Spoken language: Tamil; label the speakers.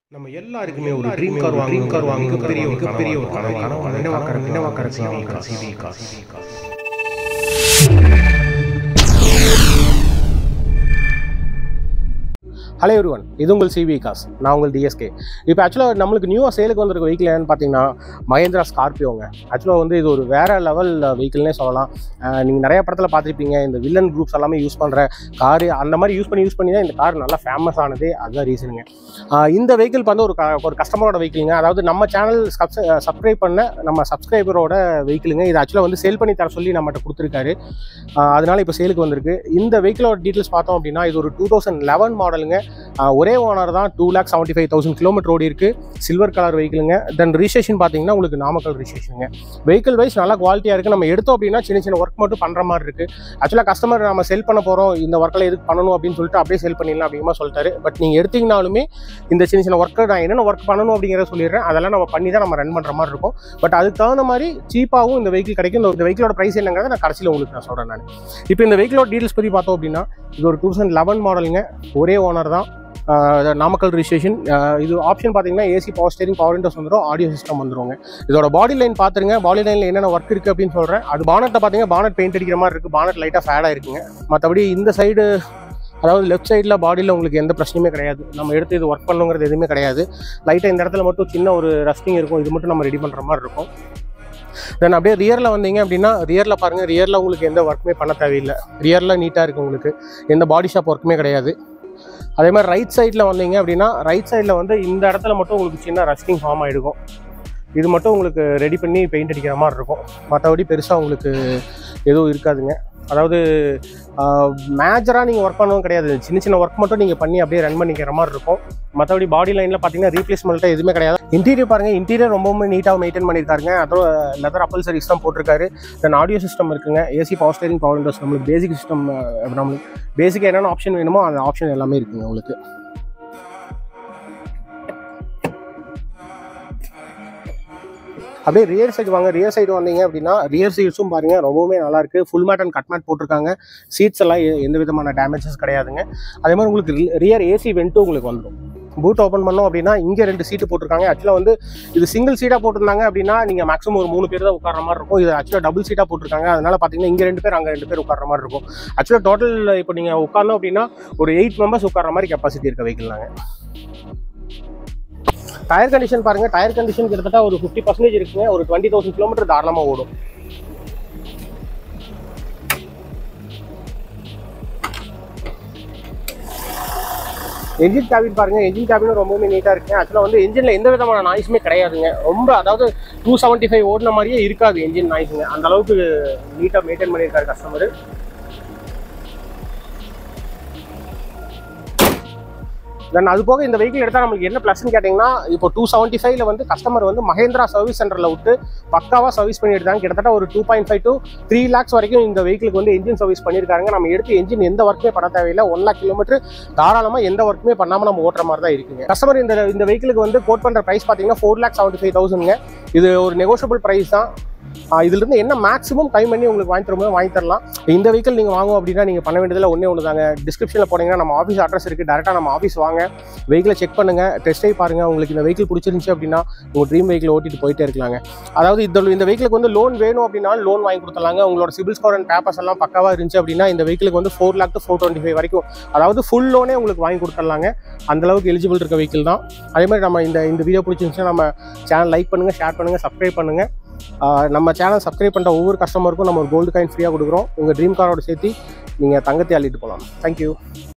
Speaker 1: நம்ம எல்லாருக்குமே ஒரு ட்ரீம் கார் வாங்கி கார் வாங்கி பெரிய ஒரு பெரிய ஒரு கனவு கனவு நினைவாக்கற நினைவாக்கற CV car CV car CV car hello everyone இது உங்கள் சிவி காஸ் நான் உங்கள் டிஎஸ்கே இப்போ ஆக்சுவலாக நம்மளுக்கு நியூவாக சேலுக்கு வந்திருக்க வெஹிக்கிள் என்னன்னு பார்த்தீங்கன்னா மகேந்திரா ஸ்கார்பியோங்க ஆக்சுவலாக வந்து இது ஒரு வேற லெவல் வெஹிக்கிள்னே சொல்லலாம் நீங்கள் நிறைய படத்தில் பார்த்துருப்பீங்க இந்த வில்லன் குரூப்ஸ் எல்லாமே யூஸ் பண்ணுற கார் அந்த மாதிரி யூஸ் பண்ணி யூஸ் பண்ணி தான் இந்த கார் நல்லா ஃபேமஸ் ஆனதே அதுதான் ரீசனுங்க ஆஹ் இந்த வெஹிக்கிள் வந்து ஒரு க- ஒரு கஸ்டமரோட வெஹிக்கிளுங்க அதாவது நம்ம சேனல் சப்ஸ்கிரைப் பண்ண நம்ம சப்ஸ்கிரைபரோட வெஹிக்கிளுங்க இது ஆக்சுவலாக வந்து சேல் பண்ணி தர சொல்லி நம்மகிட்ட கொடுத்துருக்காரு ஆஹ் அதனால இப்போ சேலுக்கு வந்திருக்கு இந்த வெஹிக்கிளோட டீட்டெயில்ஸ் பார்த்தோம் அப்படின்னா இது ஒரு டூ தௌசண்ட் லெவன் மாடலுங்க ஆஹ் ஒரே ஓனர் தான் two lakh seventy five thousand kilometre ஓடி இருக்கு சில்வர் கலர் வெஹிக்கிளுங்க தென் ரிஜிஸ்ட்ரேஷன் பார்த்தீங்கன்னா உங்களுக்கு நாமக்கல் ரிஜிஸ்ட்ரேஷனுங்க வெஹிக்கிள் வைஸ் நல்லா குவாலிட்டியாக இருக்குது நம்ம எடுத்தோம் அப்படின்னா சின்ன சின்ன ஒர்க் மட்டும் பண்ணுற மாதிரி இருக்குது ஆக்சுவலாக கஸ்டமர் நம்ம செல் பண்ண போகிறோம் இந்த ஒர்க்கில் எதுக்கு பண்ணணும் அப்படின்னு சொல்லிட்டு அப்படியே செல் பண்ணிடலாம் அப்படிங்கிற மாதிரி சொல்லிட்டாரு பட் நீங்கள் எடுத்தீங்கனாலுமே இந்த சின்ன சின்ன ஒர்க்கு நான் என்னென்ன ஒர்க் பண்ணணும் அப்படிங்கிறத சொல்லிடுறேன் அதெல்லாம் நம்ம பண்ணி தான் நம்ம ரன் பண்ணுற மாதிரி இருக்கும் பட் அதுக்கு தகுந்த மாதிரி சீப்பாகவும் இந்த வெஹிக்கிள் கிடைக்கும் இந்த வெஹிக்கிளோட ப்ரைஸ் என்னங்கிறத நான் கடைசியில் உங்களுக்கு நான் சொல்கிறேன் நான் இப்போ இந்த வெஹிக்கிளோட டீட்டெயில்ஸ் பற்றி பார்த்தோம் அப்படின்னா இது ஒரு டூ தௌசண்ட் லெவன் மாடலுங்க ஒரே ஓனர் தான் ஆஹ் நாமக்கல் ரிஜிஸ்ட்ரேஷன் இது ஆப்ஷன் பார்த்தீங்கன்னா AC power steering power windows வந்துடும் ஆடியோ சிஸ்டம் வந்துருங்க இதோட பாடி லைன் பார்த்துருங்க பாடி லைனில் என்னென்ன ஒர்க் இருக்குது அப்படின்னு சொல்கிறேன் அது பானட்டை பார்த்தீங்கன்னா பானட் பெயிண்ட் அடிக்கிற மாதிரி இருக்குது பானட் லைட்டாக ஃபேடாக இருக்குங்க மற்றபடி இந்த சைடு அதாவது லெஃப்ட் சைடில் பாடியில் உங்களுக்கு எந்த பிரச்சனையுமே கிடையாது நம்ம எடுத்து இது ஒர்க் பண்ணுங்கிறது எதுவுமே கிடையாது லைட்டாக இந்த இடத்துல மட்டும் சின்ன ஒரு ரஸ்டிங் இருக்கும் இது மட்டும் நம்ம ரெடி பண்ணுற மாதிரி இருக்கும் தென் அப்படியே ரியரில் வந்தீங்க அப்படின்னா ரியரில் பாருங்கள் ரியரில் உங்களுக்கு எந்த ஒர்க்குமே பண்ண தேவையில்லை ரியரில் நீட்டாக இருக்குது உங்களுக்கு எந்த பாடி ஷாப் ஒர்க்குமே கிடையாது அதே மாதிரி ரைட் சைடில் வந்தீங்க அப்படின்னா ரைட் சைடில் வந்து இந்த இடத்துல மட்டும் உங்களுக்கு சின்ன ரஸ்டிங் ஃபார்ம் ஆகிருக்கும் இது மட்டும் உங்களுக்கு ரெடி பண்ணி பெயிண்ட் அடிக்கிற மாதிரி இருக்கும் மற்றபடி பெருசாக உங்களுக்கு எதுவும் இருக்காதுங்க அதாவது மேஜராக நீங்கள் ஒர்க் பண்ணவும் கிடையாது சின்ன சின்ன ஒர்க் மட்டும் நீங்கள் பண்ணி அப்படியே ரன் பண்ணிக்கிற மாதிரி இருக்கும் மற்றபடி பாடி லைனில் பார்த்தீங்கன்னா ரீப்ளேஸ்மெண்ட்டாக எதுவுமே கிடையாது இன்டீரியர் பாருங்கள் இன்டீரியர் ரொம்பவுமே நீட்டாக மெயின்டைன் பண்ணியிருக்காருங்க அதுவும் லெதர் அப்பல் சர்வீஸ் தான் போட்டிருக்காரு தென் ஆடியோ சிஸ்டம் இருக்குங்க AC power steering power windows நம்மளுக்கு பேசிக் சிஸ்டம் நம்மளுக்கு பேசிக் என்னென்ன ஆப்ஷன் வேணுமோ அந்த ஆப்ஷன் எல்லாமே இருக்குங்க உங்களுக்கு அப்படியே ரியர் சைடு வாங்க ரியர் சைடு வந்தீங்க அப்படின்னா ரியர் சீட்ஸும் பாருங்க ரொம்பவுமே நல்லா இருக்கு full mat and cut mat போட்டிருக்காங்க சீட்ஸ் எல்லாம் எ- எந்த விதமான டேமேஜஸ் கிடையாதுங்க அதே மாதிரி உங்களுக்கு ரியர் ஏசி வெண்ட்டும் உங்களுக்கு வந்துடும் பூட் ஓப்பன் பண்ணோம் அப்படின்னா இங்கே ரெண்டு சீட்டு போட்டிருக்காங்க ஆக்சுவலாக வந்து இது சிங்கிள் சீட்டாக போட்டிருந்தாங்க அப்படின்னா நீங்கள் மேக்ஸிமம் ஒரு மூணு பேர் தான் உட்கார மாதிரி இருக்கும் இது ஆக்சுவலாக டபுள் சீட்டாக போட்டிருக்காங்க அதனால பார்த்தீங்கன்னா இங்கே ரெண்டு பேர் அங்கே ரெண்டு பேர் உட்கார மாதிரி இருக்கும் ஆக்சுவலாக டோட்டல் இப்போ நீங்கள் உட்காரணும் அப்படின்னா ஒரு எயிட் மெம்பர்ஸ் உட்கார மாதிரி கெப்பாசிட்டி இருக்க வெஹிக்கிள்னாங்க டயர் கண்டிஷன் பாருங்க டயர் கண்டிஷன் கிட்டத்தட்ட ஒரு ஃபிஃப்டி பர்சன்டேஜ் இருக்குங்க ஒரு டுவெண்ட்டி தௌசண்ட் கிலோமீட்டர் தாராளமாக ஓடும் என்ஜின் கேபின் பாருங்க என்ஜின் கேபினும் ரொம்பவுமே நீட்டாக இருக்குங்க ஆக்சுவலாக வந்து என்ஜினில் எந்த விதமான நாய்ஸுமே கிடையாதுங்க ரொம்ப அதாவது டூ செவன்ட்டி ஃபைவ் ஓடின மாதிரியே இருக்காது என்ஜின் நாய்ஸுங்க அந்த அளவுக்கு நீட்டாக மெயின்டைன் பண்ணியிருக்காரு கஸ்டமர் தென் அது போக இந்த வெஹிக்கிள் எடுத்தால் நம்மளுக்கு என்ன ப்ளஸ்ன்னு கேட்டிங்கன்னா இப்போ டூ செவன்ட்டி ஃபைவ்ல வந்து கஸ்டமர் வந்து மஹேந்திரா சர்வீஸ் சென்டரில் விட்டு பக்காவாக சர்வீஸ் பண்ணி எடுத்தாங்க கிட்டத்தட்ட ஒரு two point five to three lakhs வரைக்கும் இந்த வெஹிக்கிளுக்கு வந்து என்ஜின் சர்வீஸ் பண்ணியிருக்காங்க நம்ம எடுத்து என்ஜின் எந்த ஒர்க்குமே பண்ண தேவையில்லை ஒன் லேக் கிலோமீட்டர் தாராளமாக எந்த ஒர்க்குமே பண்ணாமல் நம்ம ஓட்டுற மாதிரி தான் இருக்குங்க கஸ்டமர் இந்த இந்த வெஹிக்கிளுக்கு வந்து கோட் பண்ணுற ப்ரைஸ் பார்த்தீங்கன்னா ஃபோர் லேக் செவன்ட்டி ஃபைவ் தௌசண்ட்ங்க இது ஒரு நெகோஷியபிள் ப்ரைஸ் தான் ஆஹ் இதுல இருந்து என்ன மேக்ஸிமம் கை பண்ணி உங்களுக்கு வாங்கி தரும்போது வாங்கி தரலாம் இந்த வெஹிக்கிள் நீங்கள் வாங்கும் அப்படின்னா நீங்கள் பண்ண வேண்டியதில் ஒன்றே ஒன்று தாங்க டிஸ்கிரிப்ஷனில் போனீங்கன்னா நம்ம ஆஃபீஸ் அட்ரஸ் இருக்குது டேரெக்டாக நம்ம ஆஃபீஸ் வாங்க வெஹிக்கிளை செக் பண்ணுங்க டெஸ்ட் ட்ரைவ் பாருங்க உங்களுக்கு இந்த வெஹிக்கிள் பிடிச்சிருந்துச்சு அப்படின்னா உங்கள் ட்ரீம் வெஹிக்கிள் ஓட்டிட்டு போயிட்டே இருக்கலாங்க அதாவது இந்த இந்த வெஹிக்கிளுக்கு வந்து லோன் வேணும் அப்படின்னா லோன் வாங்கி கொடுத்துலாங்க உங்களோட சிபில் ஸ்கோர் அண்ட் பேப்பர்ஸ் எல்லாம் பக்காவாக இருந்துச்சு அப்படின்னா இந்த வெஹிக்கிளுக்கு வந்து four lakh to four twenty five வரைக்கும் அதாவது ஃபுல் லோனே உங்களுக்கு வாங்கி கொடுத்துடலாங்க அந்த அளவுக்கு எலிஜிபிள் இருக்க வெஹிக்கிள் தான் அதே மாதிரி நம்ம இந்த இந்த வீடியோ பிடிச்சிருந்துச்சுன்னா நம்ம சேனல் லைக் பண்ணுங்க ஷேர் பண்ணுங்க சப்ஸ்கிரைப் பண்ணுங்க ஆஹ் நம்ம சேனல் சப்ஸ்கிரைப் பண்ணுற ஒவ்வொரு கஸ்டமருக்கும் நம்ம ஒரு கோல்டு காயின் ஃப்ரீயாக கொடுக்குறோம் உங்கள் ட்ரீம் காரோட சேர்த்து நீங்கள் தங்கத்தை அள்ளிட்டு போகலாம் தேங்க்யூ